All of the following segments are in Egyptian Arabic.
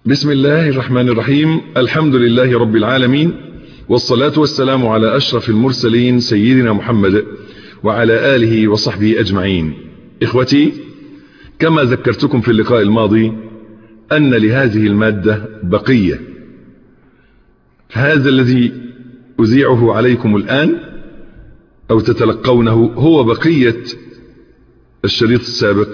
بسم الله الرحمن الرحيم الحمد لله رب العالمين والصلاة والسلام على أشرف المرسلين سيدنا محمد وعلى آله وصحبه أجمعين إخوتي كما ذكرتكم في اللقاء الماضي أن لهذه المادة بقية هذا الذي أذيعه عليكم الآن أو تتلقونه هو بقية الشريط السابق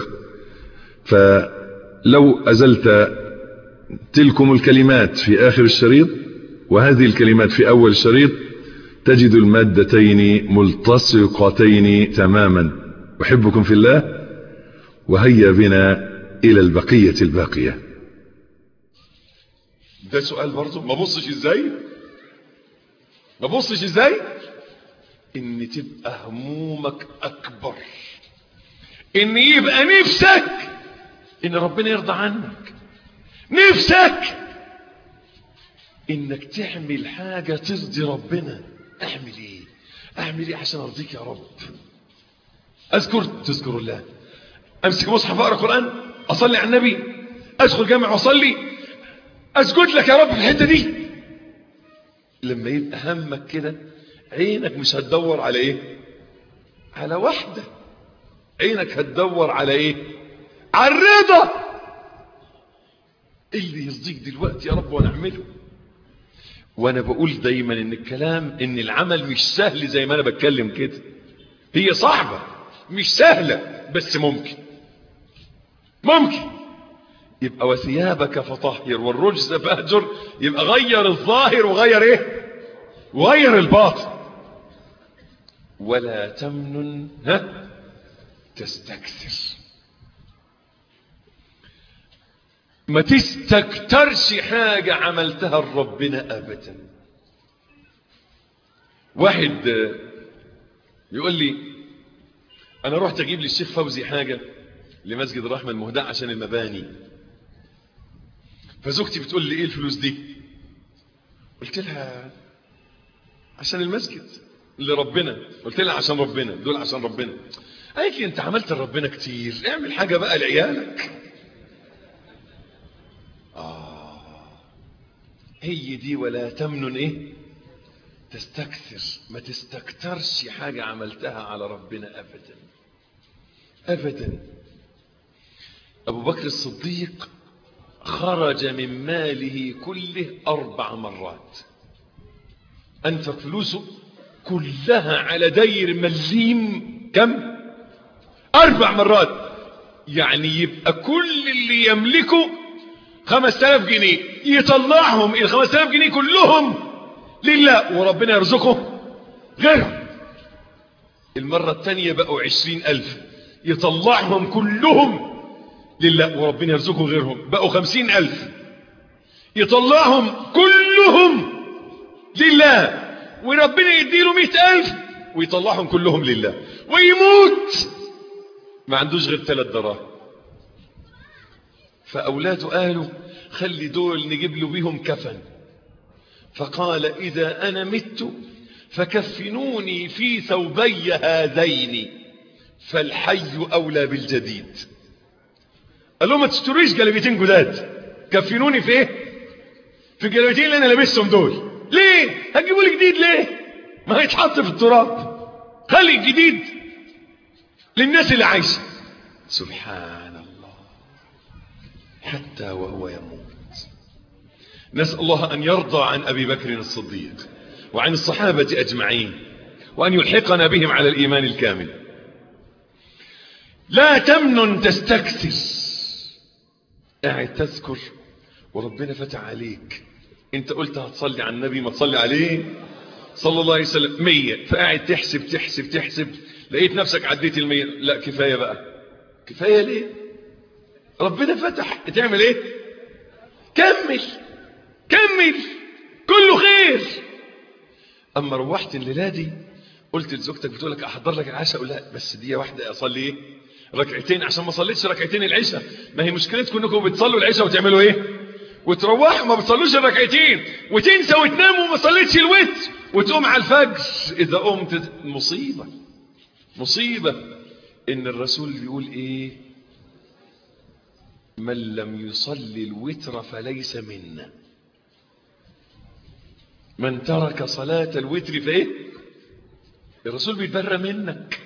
فلو أزلت تلكم الكلمات في آخر الشريط وهذه الكلمات في أول الشريط تجد المادتين ملتصقتين تماما أحبكم في الله وهيا بنا إلى البقية الباقية ده سؤال برضه ما بصش ازاي ما بصش ازاي ان تبقى همومك اكبر ان يبقى نفسك ان ربنا يرضى عنك نفسك انك تعمل حاجة ترضي ربنا اعمل ايه اعمل ايه عشان ارضيك يا رب اذكر تذكر الله امسك مصحف اقرا قران اصلي على النبي ادخل جامع واصلي اسجد لك يا رب في الحته دي لما يبقى همك كده عينك مش هتدور على ايه على واحده عينك هتدور على ايه على الرضا اللي يرضيك دلوقتي يا رب وانا اعمله وانا بقول دايما ان الكلام ان العمل مش سهل زي ما انا بتكلم كده هي صعبه مش سهله بس ممكن ممكن يبقى وثيابك فطهر والرجز فاهجر يبقى غير الظاهر وغير ايه وغير الباطن ولا تمنن ها تستكثر ما تستكترش حاجة عملتها لربنا أبدا واحد يقول لي أنا رحت أجيب للشيخ فوزي حاجة لمسجد الرحمة المهداء عشان المباني فزوجتي بتقول لي إيه الفلوس دي قلت لها عشان المسجد لربنا قلت لها عشان ربنا دول عشان ربنا قالت لي انت عملت لربنا كتير اعمل حاجة بقى لعيالك آه هي دي ولا تمنن ايه تستكثر ما تستكترش حاجة عملتها على ربنا ابدا ابدا ابو بكر الصديق خرج من ماله كله اربع مرات انفق فلوسه كلها على داير مليم كم اربع مرات يعني يبقى كل اللي يملكه خمس تلاف جنيه يطلعهم الخمس تلاف جنيه كلهم لله وربنا يرزقه غيرهم المرة الثانية بقوا عشرين ألف يطلعهم كلهم لله وربنا يرزقه غيرهم بقوا خمسين ألف يطلعهم كلهم لله وربنا يديله مئة ألف ويطلعهم كلهم لله ويموت ما عندوش غير ثلاث دراهم فأولاده قالوا خلي دول نجيب له بيهم كفن فقال إذا أنا مت فكفنوني في ثوبي هذين فالحي أولى بالجديد قال لهم ما تشترويش جلبيتين جداد كفنوني في ايه في الجلبيتين اللي انا لابسهم دول ليه هتجيبوا لي جديد ليه ما هيتحط في التراب خلي الجديد للناس اللي عايشه سبحان الله حتى وهو يموت نسأل الله أن يرضى عن أبي بكر الصديق وعن الصحابة أجمعين وأن يلحقنا بهم على الإيمان الكامل لا تمنن تستكثر قاعد تذكر وربنا فتح عليك انت قلت هتصلي على النبي ما تصلي عليه صلى الله عليه وسلم مية فقاعد تحسب تحسب تحسب لقيت نفسك عديت المية لا كفاية بقى كفاية ليه ربنا فتح تعمل ايه كمل كمل كله خير اما روحت الليله دي قلت لزوجتك بتقول لك احضر لك العشاء اقول لها بس دي واحده اصلي ايه ركعتين عشان ما صليتش ركعتين العشاء ما هي مشكلتكم انكم بتصلوا العشاء وتعملوا ايه وتروحوا ما بتصلوش الركعتين وتنسى وتنام وما صليتش الوتر وتقوم على الفجر اذا قمت مصيبه مصيبه ان الرسول بيقول ايه من لم يصلي الوتر فليس منا من ترك صلاة الوتر فايه الرسول بيتبرى منك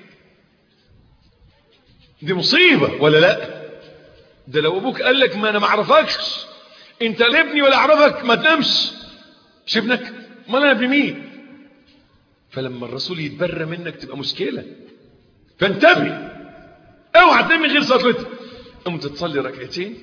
دي مصيبة ولا لا ده لو ابوك قال لك ما انا ما اعرفكش انت لا ابني ولا اعرفك ما تنامش مش ابنك ما انا ابن مين فلما الرسول يتبرى منك تبقى مشكلة فانتبه اوعى تنام من غير صلاة الوتر قمت تصلي ركعتين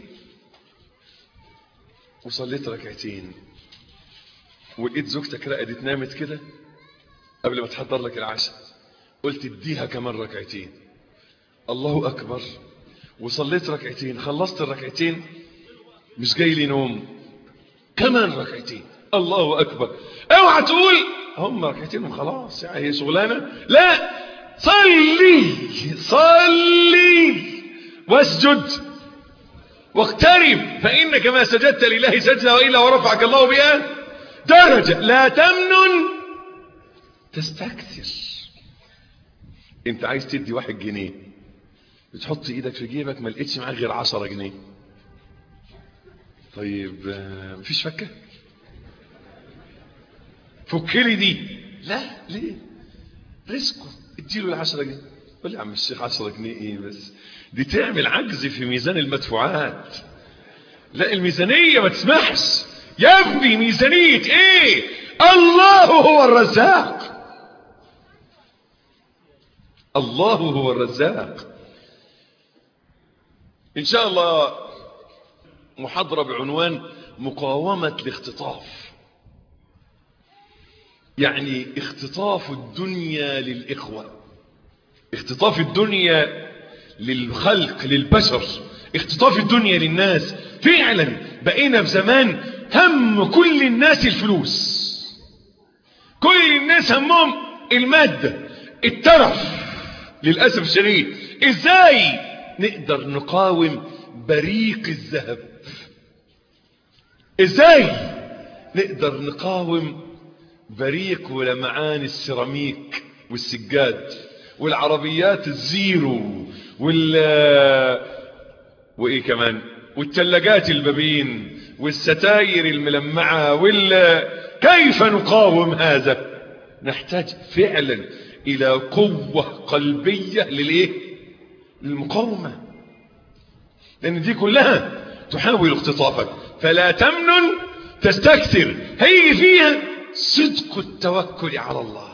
وصليت ركعتين ولقيت زوجتك رقدت نامت كده قبل ما تحضر لك العشاء قلت اديها كمان ركعتين الله اكبر وصليت ركعتين خلصت الركعتين مش جاي لي نوم كمان ركعتين الله اكبر اوعى تقول هم ركعتين وخلاص يعني هي شغلانه لا صلي صلي واسجد واقترب فانك ما سجدت لله سجده والا ورفعك الله بها درجه لا تمنن تستكثر انت عايز تدي واحد جنيه بتحط ايدك في جيبك ما لقيتش معاك غير عشرة جنيه طيب آه، مفيش فكه فك لي دي لا ليه رزقه اديله العشرة جنيه قول لي يا عم الشيخ عشرة جنيه ايه بس دي تعمل عجز في ميزان المدفوعات لا الميزانية ما تسمحش يا ابني ميزانية ايه الله هو الرزاق الله هو الرزاق ان شاء الله محاضرة بعنوان مقاومة الاختطاف يعني اختطاف الدنيا للإخوة اختطاف الدنيا للخلق للبشر اختطاف الدنيا للناس فعلا بقينا في زمان هم كل الناس الفلوس كل الناس همهم المادة الترف للأسف الشديد ازاي نقدر نقاوم بريق الذهب ازاي نقدر نقاوم بريق ولمعان السيراميك والسجاد والعربيات الزيرو وال وايه كمان والثلاجات البابين والستاير الملمعه وال كيف نقاوم هذا نحتاج فعلا الى قوه قلبيه للايه للمقاومه لان دي كلها تحاول اختطافك فلا تمنن تستكثر هيجي فيها صدق التوكل على الله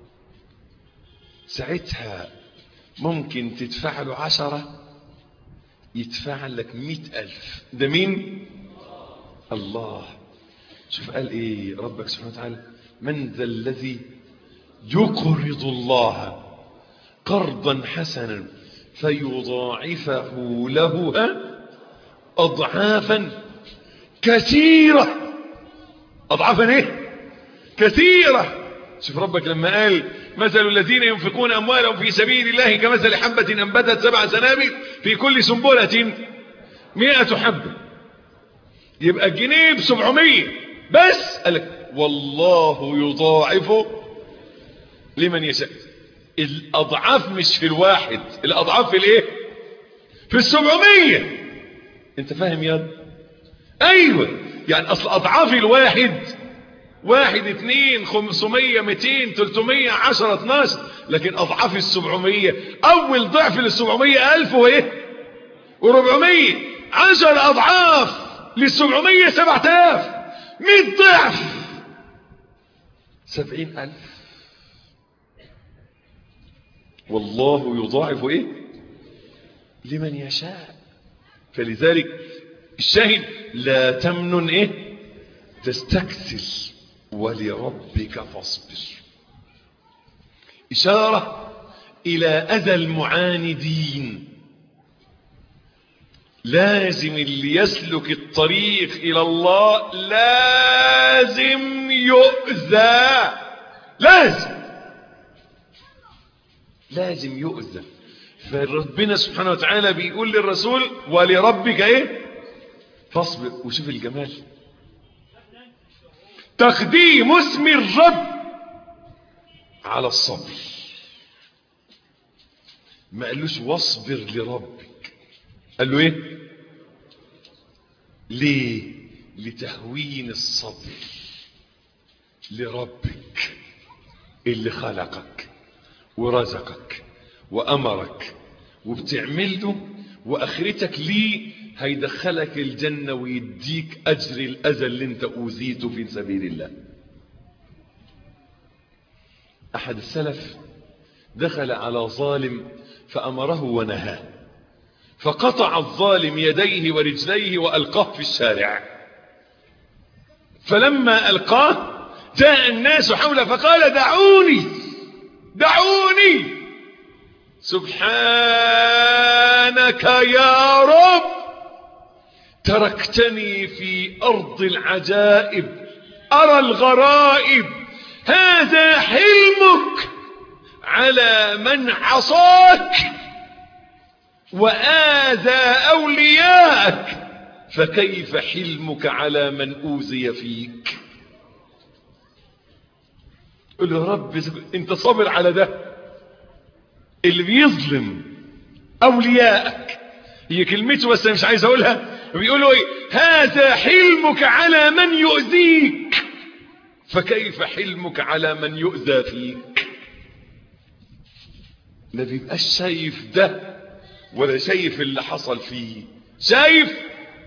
ساعتها ممكن تدفع له عشرة يدفع لك مئة ألف ده مين الله شوف قال ايه ربك سبحانه وتعالى من ذا الذي يقرض الله قرضا حسنا فيضاعفه له ها؟ أضعافا كثيرة أضعافا ايه كثيرة شوف ربك لما قال مثل الذين ينفقون أموالهم في سبيل الله كمثل حبة أنبتت سبع سنابل في كل سنبلة مئة حبة يبقى الجنيه بسبعمية بس قالك والله يضاعف لمن يشاء الأضعاف مش في الواحد الأضعاف في الايه في السبعمية انت فاهم يا ايوه يعني اصل اضعاف الواحد واحد اتنين خمسمية ميتين تلتمية عشرة اتناشر لكن اضعاف السبعمية اول ضعف للسبعمية الف وايه وربعمية عشر اضعاف للسبعمية سبعة الاف مئة ضعف سبعين الف والله يضاعف ايه لمن يشاء فلذلك الشاهد لا تمنن ايه تستكثر ولربك فاصبر إشارة إلى أذى المعاندين لازم اللي يسلك الطريق إلى الله لازم يؤذى لازم لازم يؤذى فربنا سبحانه وتعالى بيقول للرسول ولربك ايه فاصبر وشوف الجمال تقديم اسم الرب على الصبر ما قالوش واصبر لربك قال له ايه ليه لتهوين الصبر لربك اللي خلقك ورزقك وأمرك وبتعمله وأخرتك ليه هيدخلك الجنة ويديك أجر الأذى اللي انت أوذيته في سبيل الله أحد السلف دخل على ظالم فأمره ونهاه فقطع الظالم يديه ورجليه وألقاه في الشارع فلما ألقاه جاء الناس حوله فقال دعوني دعوني سبحانك يا رب تركتني في أرض العجائب أرى الغرائب هذا حلمك على من عصاك وآذى أولياءك فكيف حلمك على من أوذي فيك قل له رب انت صابر على ده اللي بيظلم أولياءك هي كلمته بس مش عايز أقولها بيقولوا ايه هذا حلمك على من يؤذيك فكيف حلمك على من يؤذى فيك ما بيبقاش شايف ده ولا شايف اللي حصل فيه شايف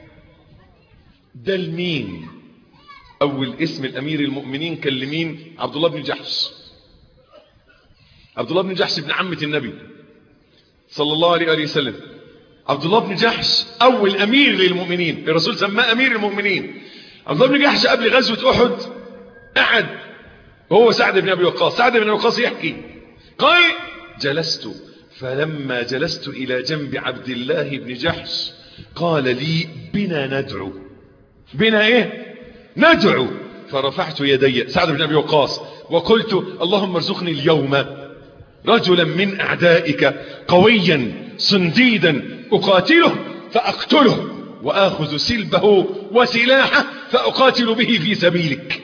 ده المين اول اسم الامير المؤمنين كان لمين عبد الله بن جحش عبد الله بن جحش ابن عمة النبي صلى الله عليه وآله وسلم عبد الله بن جحش اول امير للمؤمنين الرسول سماه امير المؤمنين عبد الله بن جحش قبل غزوة احد قعد وهو سعد بن ابي وقاص سعد بن ابي وقاص يحكي قال جلست فلما جلست الى جنب عبد الله بن جحش قال لي بنا ندعو بنا ايه ندعو فرفعت يدي سعد بن ابي وقاص وقلت اللهم ارزقني اليوم رجلا من اعدائك قويا صنديدا اقاتله فاقتله واخذ سلبه وسلاحه فاقاتل به في سبيلك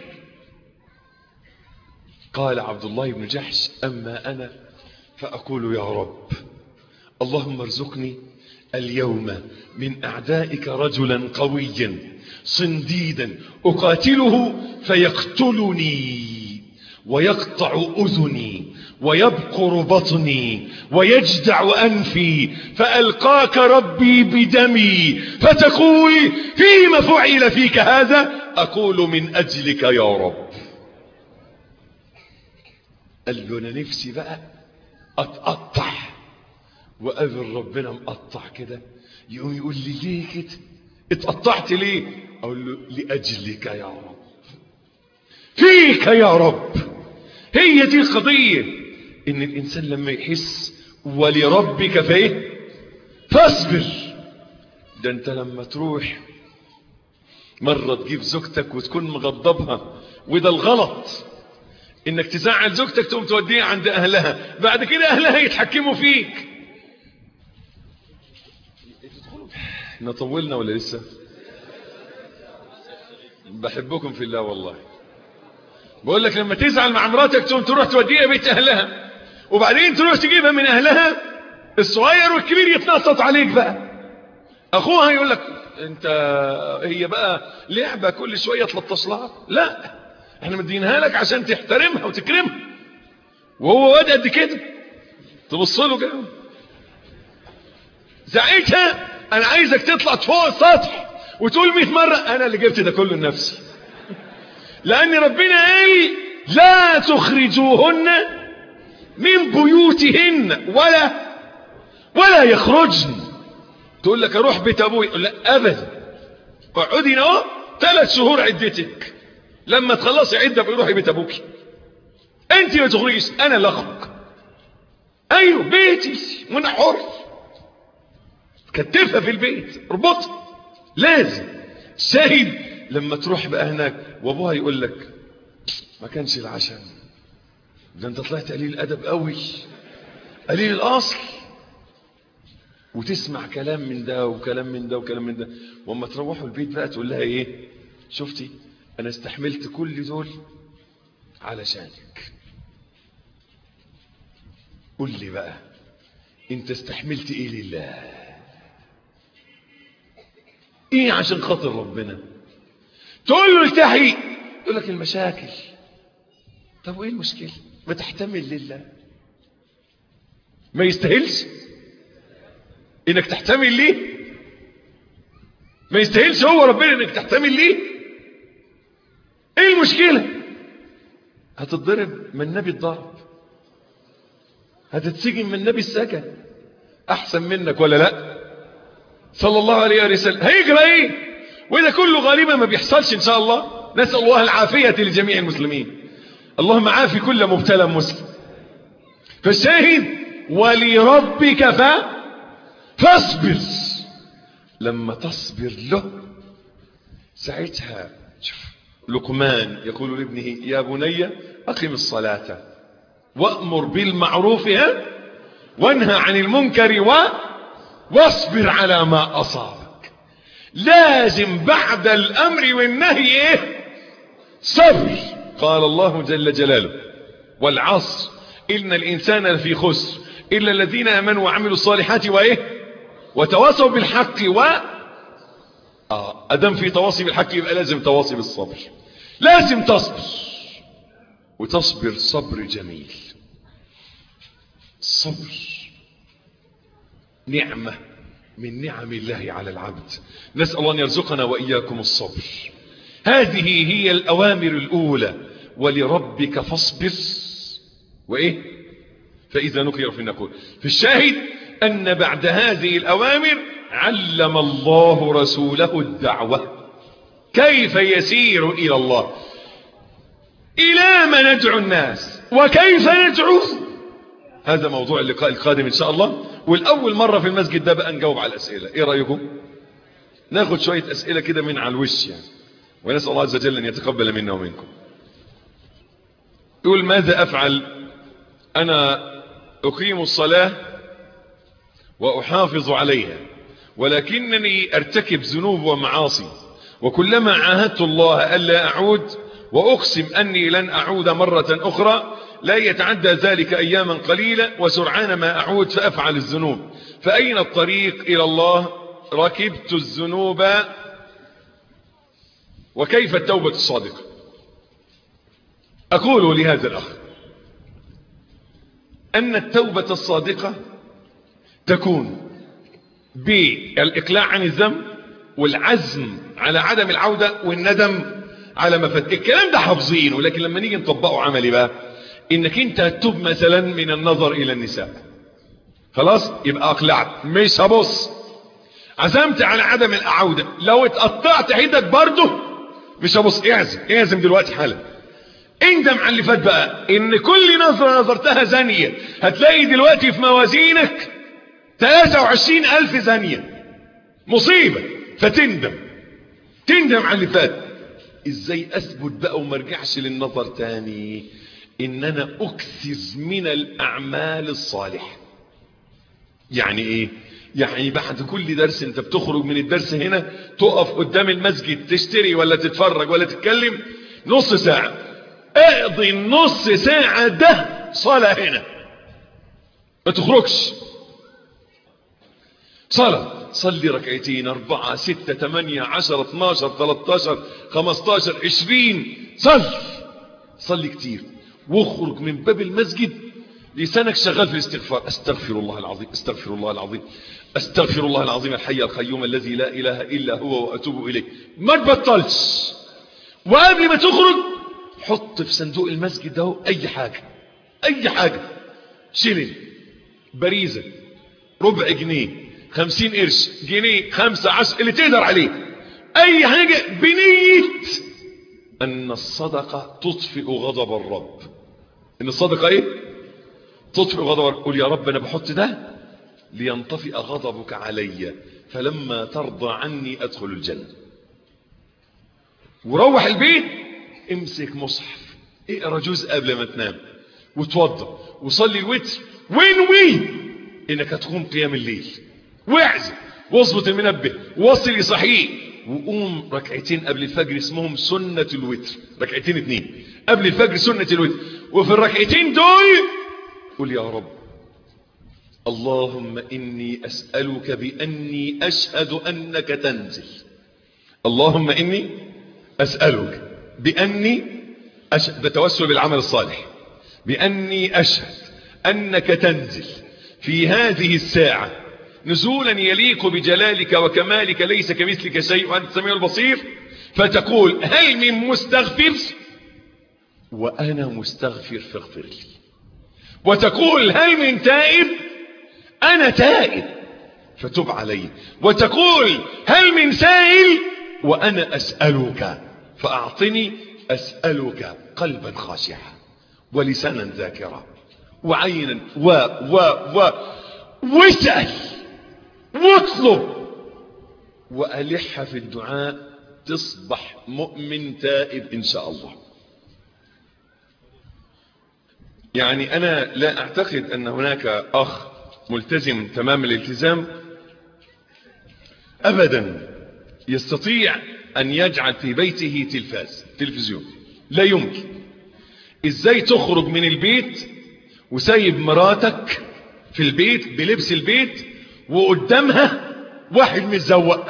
قال عبد الله بن جحش اما انا فاقول يا رب اللهم ارزقني اليوم من اعدائك رجلا قويا صنديدا اقاتله فيقتلني ويقطع اذني ويبقر بطني ويجدع انفي فالقاك ربي بدمي فتقول فيما فعل فيك هذا اقول من اجلك يا رب قال له انا نفسي بقى اتقطع وقابل ربنا مقطع كده يقوم يقول لي ليه كده اتقطعت ليه اقول له لاجلك يا رب فيك يا رب هي دي القضيه ان الانسان لما يحس ولربك فايه فاصبر ده انت لما تروح مرة تجيب زوجتك وتكون مغضبها وده الغلط انك تزعل زوجتك تقوم توديها عند اهلها بعد كده اهلها يتحكموا فيك احنا طولنا ولا لسه بحبكم في الله والله بقول لك لما تزعل مع مراتك تقوم تروح توديها بيت اهلها وبعدين تروح تجيبها من اهلها الصغير والكبير يتنطط عليك بقى اخوها يقول لك انت هي بقى لعبه كل شويه تلطش لها لا احنا مدينها لك عشان تحترمها وتكرمها وهو واد قد كده تبص له كده ساعتها انا عايزك تطلع فوق السطح وتقول 100 مره انا اللي جبت ده كله لنفسي لان ربنا قال لا تخرجوهن من بيوتهن ولا ولا يخرجن تقول لك اروح بيت ابوي لا ابدا اقعدي اهو ثلاث شهور عدتك لما تخلصي عده بروحي بيت ابوك انت ما تخرجيش انا اللي اخرج ايوه بيتي وانا حر كتفها في البيت اربطها لازم شاهد لما تروح بقى هناك وابوها يقول لك ما كانش العشاء ده انت طلعت قليل الادب قوي قليل الاصل وتسمع كلام من ده وكلام من ده وكلام من ده واما تروحوا البيت بقى تقول لها ايه شفتي انا استحملت كل دول علشانك قول لي بقى انت استحملت ايه لله ايه عشان خاطر ربنا تقول له التحي يقول لك المشاكل طب وايه المشكلة ما تحتمل لله ما يستاهلش انك تحتمل ليه ما يستاهلش هو ربنا انك تحتمل ليه ايه المشكلة هتتضرب من النبي الضرب هتتسجن من النبي السكن احسن منك ولا لا صلى الله عليه وسلم هيجرى ايه وده كله غالبا ما بيحصلش ان شاء الله نسأل الله العافية لجميع المسلمين اللهم عافي كل مبتلى مسلم فالشاهد ولربك ف فاصبر لما تصبر له ساعتها شوف لقمان يقول لابنه يا بني أقم الصلاة وأمر بالمعروف ها وانهى عن المنكر و واصبر على ما أصابك لازم بعد الأمر والنهي إيه؟ صبر قال الله جل جلاله والعصر إن الإنسان لفي خسر إلا الذين آمنوا وعملوا الصالحات وإيه وتواصوا بالحق و آه أدم في تواصي بالحق يبقى لازم تواصي بالصبر لازم تصبر وتصبر صبر جميل الصبر نعمة من نعم الله على العبد نسأل الله أن يرزقنا وإياكم الصبر هذه هي الأوامر الأولى ولربك فاصبر وإيه فإذا نكر في النقول في الشاهد أن بعد هذه الأوامر علم الله رسوله الدعوة كيف يسير إلى الله إلى ما ندعو الناس وكيف ندعو هذا موضوع اللقاء القادم إن شاء الله والأول مرة في المسجد ده بقى نجاوب على الأسئلة إيه رأيكم ناخد شوية أسئلة كده من على الوش يعني ونسأل الله عز وجل أن يتقبل منا ومنكم يقول ماذا أفعل أنا أقيم الصلاة وأحافظ عليها ولكنني أرتكب ذنوب ومعاصي وكلما عاهدت الله ألا أعود وأقسم أني لن أعود مرة أخرى لا يتعدى ذلك أياما قليلة وسرعان ما أعود فأفعل الذنوب فأين الطريق إلى الله ركبت الذنوب وكيف التوبة الصادقة أقول لهذا الأخ أن التوبة الصادقة تكون بالإقلاع عن الذنب والعزم على عدم العودة والندم على ما فات الكلام ده حافظينه لكن لما نيجي نطبقه عملي بقى انك انت تتوب مثلا من النظر الى النساء خلاص يبقى اقلعت مش هبص عزمت على عدم العودة لو اتقطعت حيدك برضه مش هبص اعزم اعزم دلوقتي حالا اندم على اللي فات بقى ان كل نظرة نظرتها زانية هتلاقي دلوقتي في موازينك 23 الف زانية مصيبة فتندم تندم على اللي فات ازاي اثبت بقى وما ارجعش للنظر تاني ان انا اكثر من الاعمال الصالحة يعني ايه يعني بعد كل درس انت بتخرج من الدرس هنا تقف قدام المسجد تشتري ولا تتفرج ولا تتكلم نص ساعة اقضي النص ساعة ده صلاة هنا ما تخرجش صلاة صلي ركعتين اربعة ستة تمانية عشر اتناشر تلاتاشر خمستاشر عشرين صل صلي كتير واخرج من باب المسجد لسانك شغال في الاستغفار استغفر الله العظيم استغفر الله العظيم استغفر الله العظيم الحي القيوم الذي لا اله الا هو واتوب اليه ما تبطلش وقبل ما تخرج حط في صندوق المسجد ده اي حاجة اي حاجة شيلين بريزة ربع جنيه خمسين قرش جنيه خمسة عشر اللي تقدر عليه اي حاجة بنية ان الصدقة تطفئ غضب الرب ان الصدقة ايه تطفئ غضب الرب قول يا رب انا بحط ده لينطفئ غضبك علي فلما ترضى عني ادخل الجنة وروح البيت امسك مصحف اقرا جزء قبل ما تنام وتوضى وصلي الوتر وانوي انك هتقوم قيام الليل واعزم واظبط المنبه ووصل صحيح وقوم ركعتين قبل الفجر اسمهم سنة الوتر ركعتين اتنين قبل الفجر سنة الوتر وفي الركعتين دول قل يا رب اللهم إني أسألك بأني أشهد أنك تنزل اللهم إني أسألك بأني أشهد ده توسل بالعمل الصالح بأني أشهد أنك تنزل في هذه الساعة نزولا يليق بجلالك وكمالك ليس كمثلك شيء وأنت السميع البصير فتقول هل من مستغفر وأنا مستغفر فاغفر لي وتقول هل من تائب أنا تائب فتب علي وتقول هل من سائل وأنا أسألك فأعطني أسألك قلبا خاشعا ولسانا ذاكرا وعينا و و و واسأل واطلب وألح في الدعاء تصبح مؤمن تائب إن شاء الله يعني أنا لا أعتقد أن هناك أخ ملتزم تمام الالتزام أبدا يستطيع أن يجعل في بيته تلفاز تلفزيون لا يمكن إزاي تخرج من البيت وسايب مراتك في البيت بلبس البيت وقدامها واحد متزوق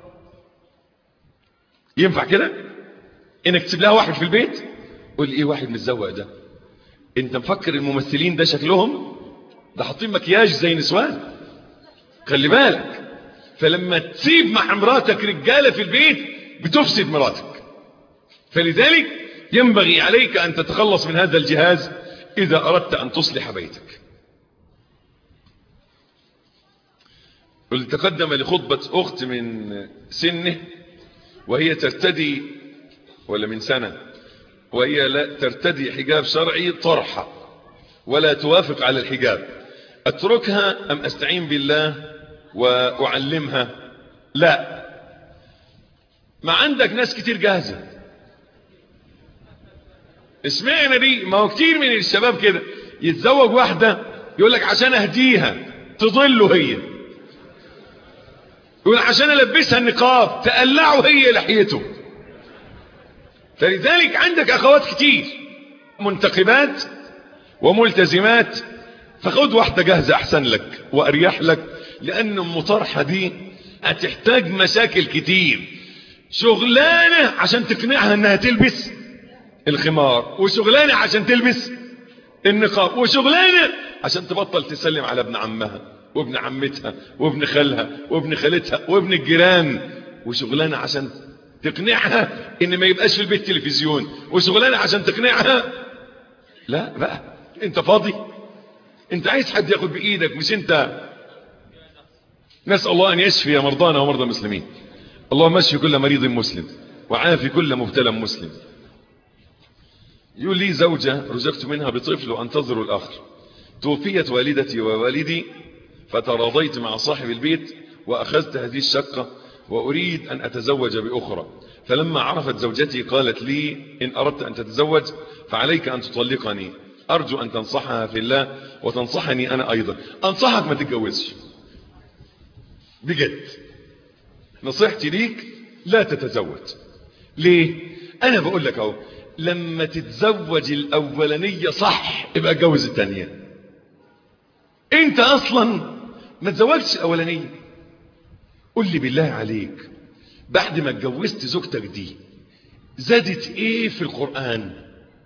ينفع كده انك تسيب لها واحد في البيت قول ايه واحد متزوق ده انت مفكر الممثلين ده شكلهم ده حاطين مكياج زي نسوان خلي بالك فلما تسيب مع مراتك رجاله في البيت بتفسد مراتك فلذلك ينبغي عليك ان تتخلص من هذا الجهاز اذا اردت ان تصلح بيتك قل تقدم لخطبة اخت من سنه وهي ترتدي ولا من سنة وهي لا ترتدي حجاب شرعي طرحة ولا توافق على الحجاب اتركها ام استعين بالله واعلمها لا ما عندك ناس كتير جاهزة اسمعنا دي ما هو كتير من الشباب كده يتزوج واحدة يقول لك عشان اهديها تضله هي يقول عشان البسها النقاب تقلعه هي لحيته فلذلك عندك اخوات كتير منتقبات وملتزمات فخد واحدة جاهزة احسن لك واريح لك لان المطرحة دي هتحتاج مشاكل كتير شغلانة عشان تقنعها انها تلبس الخمار وشغلانة عشان تلبس النقاب وشغلانة عشان تبطل تسلم على ابن عمها وابن عمتها وابن خالها وابن خالتها وابن الجيران وشغلانة عشان تقنعها ان ما يبقاش في البيت تلفزيون وشغلانة عشان تقنعها لا بقى انت فاضي انت عايز حد ياخد بايدك مش انت نسأل الله ان يشفي مرضانا ومرضى المسلمين اللهم اشفي كل مريض مسلم وعافي كل مبتلى مسلم يقول لي زوجة رزقت منها بطفل وانتظر الاخر توفيت والدتي ووالدي فتراضيت مع صاحب البيت واخذت هذه الشقة واريد ان اتزوج باخرى فلما عرفت زوجتي قالت لي ان اردت ان تتزوج فعليك ان تطلقني ارجو ان تنصحها في الله وتنصحني انا ايضا انصحك ما تتجوزش بجد نصيحتي ليك لا تتزوج ليه انا بقول لك اهو لما تتزوج الاولانية صح يبقى اتجوز الثانيه انت اصلا ما تزوجتش الاولانيه قول لي بالله عليك بعد ما اتجوزت زوجتك دي زادت ايه في القرآن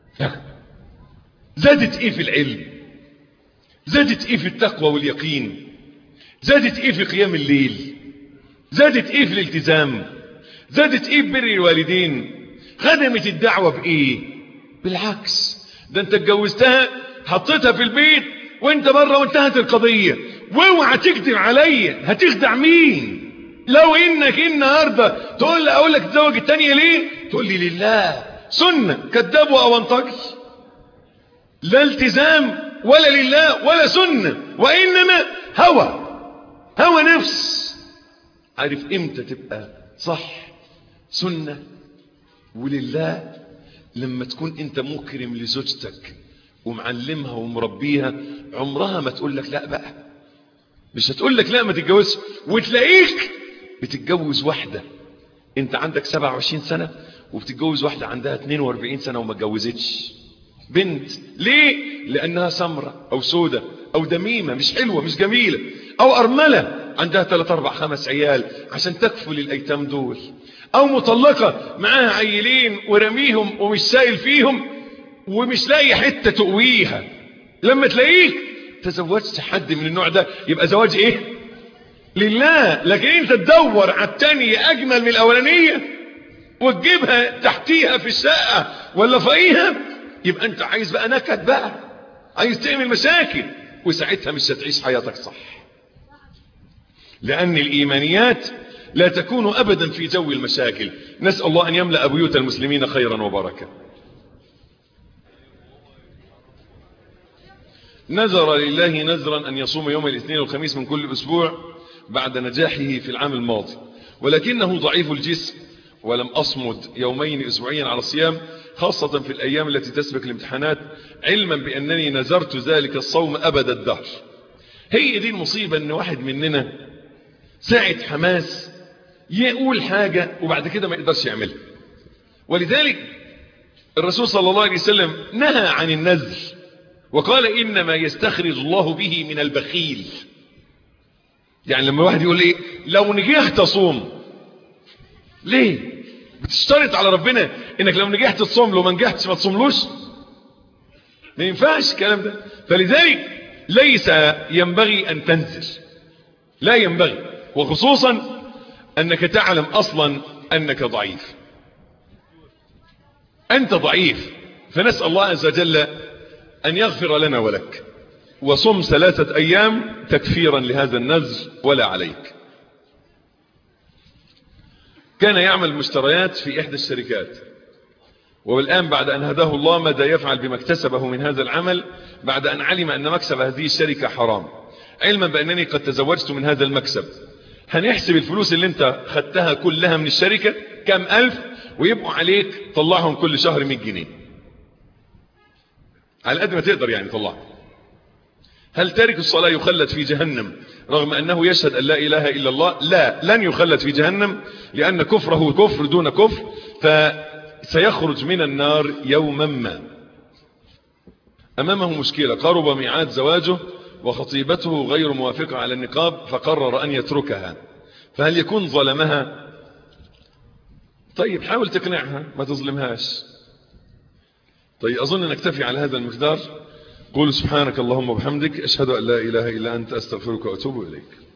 زادت ايه في العلم زادت ايه في التقوى واليقين زادت ايه في قيام الليل زادت ايه في الالتزام زادت ايه في بر الوالدين خدمت الدعوة بايه بالعكس ده انت اتجوزتها حطيتها في البيت وانت بره وانتهت القضية واوعى تكذب عليا هتخدع مين لو انك النهارده تقول لي اقول لك تزوج التانية ليه تقول لي لله سنة كذاب او لا التزام ولا لله ولا سنة وانما هوى هوى نفس عارف امتى تبقى صح سنة ولله لما تكون انت مكرم لزوجتك ومعلمها ومربيها عمرها ما تقول لك لا بقى مش هتقول لك لا ما تتجوزش وتلاقيك بتتجوز واحدة انت عندك 27 سنة وبتتجوز واحدة عندها 42 سنة وما اتجوزتش بنت ليه لانها سمرة او سودة او دميمة مش حلوة مش جميلة او ارملة عندها 3 4 5 عيال عشان تكفل الايتام دول او مطلقة معاها عيلين ورميهم ومش سائل فيهم ومش لاقي حتة تقويها لما تلاقيك تزوجت حد من النوع ده يبقى زواج ايه لله لكن انت تدور على التانية اجمل من الاولانية وتجيبها تحتيها في الشقة ولا فوقيها يبقى انت عايز بقى نكد بقى عايز تعمل مشاكل وساعتها مش هتعيش حياتك صح لان الايمانيات لا تكون ابدا في جو المشاكل نسأل الله ان يملأ بيوت المسلمين خيرا وبركة نذر لله نذرا ان يصوم يوم الاثنين والخميس من كل اسبوع بعد نجاحه في العام الماضي ولكنه ضعيف الجسم ولم أصمد يومين أسبوعيا على الصيام خاصة في الأيام التي تسبق الامتحانات علما بأنني نذرت ذلك الصوم أبد الدهر هي دي المصيبة أن واحد مننا ساعة حماس يقول حاجة وبعد كده ما يقدرش يعملها ولذلك الرسول صلى الله عليه وسلم نهى عن النذر وقال إنما يستخرج الله به من البخيل يعني لما واحد يقول ايه لو نجحت اصوم ليه بتشترط على ربنا انك لو نجحت تصوم لو ما نجحتش ما تصوملوش ما ينفعش الكلام ده فلذلك ليس ينبغي ان تنزل لا ينبغي وخصوصا انك تعلم اصلا انك ضعيف انت ضعيف فنسأل الله عز وجل ان يغفر لنا ولك وصم ثلاثة أيام تكفيرا لهذا النذر ولا عليك كان يعمل مشتريات في إحدى الشركات والآن بعد أن هداه الله ماذا يفعل بما اكتسبه من هذا العمل بعد أن علم أن مكسب هذه الشركة حرام علما بأنني قد تزوجت من هذا المكسب هنحسب الفلوس اللي انت خدتها كلها من الشركة كم ألف ويبقوا عليك طلعهم كل شهر 100 جنيه على قد ما تقدر يعني طلعهم هل تارك الصلاة يخلد في جهنم رغم أنه يشهد أن لا إله إلا الله لا لن يخلد في جهنم لأن كفره كفر دون كفر فسيخرج من النار يوما ما أمامه مشكلة قرب ميعاد زواجه وخطيبته غير موافقة على النقاب فقرر أن يتركها فهل يكون ظلمها طيب حاول تقنعها ما تظلمهاش طيب أظن نكتفي على هذا المقدار قول سبحانك اللهم وبحمدك أشهد أن لا إله إلا أنت أستغفرك وأتوب إليك